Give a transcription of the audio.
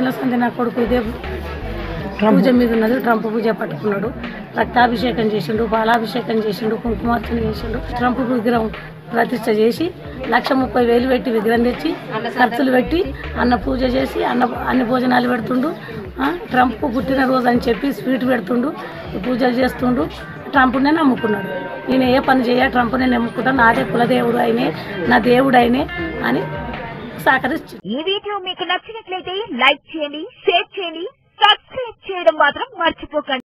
పదేళ్ల సంది నా కొడుకు ఇదే పూజ మీద ఉన్నది ట్రంప్ పూజ పట్టుకున్నాడు రక్తాభిషేకం చేసిండు పాలాభిషేకం చేసిండు కుంకుమార్చన చేసిండు ట్రంప్ విగ్రహం ప్రతిష్ట చేసి లక్ష ముప్పై వేలు పెట్టి విగ్రహం తెచ్చి ఖర్చులు పెట్టి అన్న పూజ చేసి అన్న అన్ని భోజనాలు పెడుతుండు ఆ, ట్రంప్ పుట్టినరోజు అని చెప్పి స్వీట్ పెడుతుండు ఈ పూజలు చేస్తుండు ట్రంప్నే నమ్ముకున్నాడు నేను ఏ పని చేయ ట్రంప్నే నమ్ముకుంటా నాదే కులదేవుడు అయినే నా దేవుడు అయినే అని సహకరించి ఈ వీడియో మీకు నచ్చినట్లయితే లైక్ చేయండి షేర్ చేయండి సబ్స్క్రైబ్ చేయడం మాత్రం మర్చిపోకండి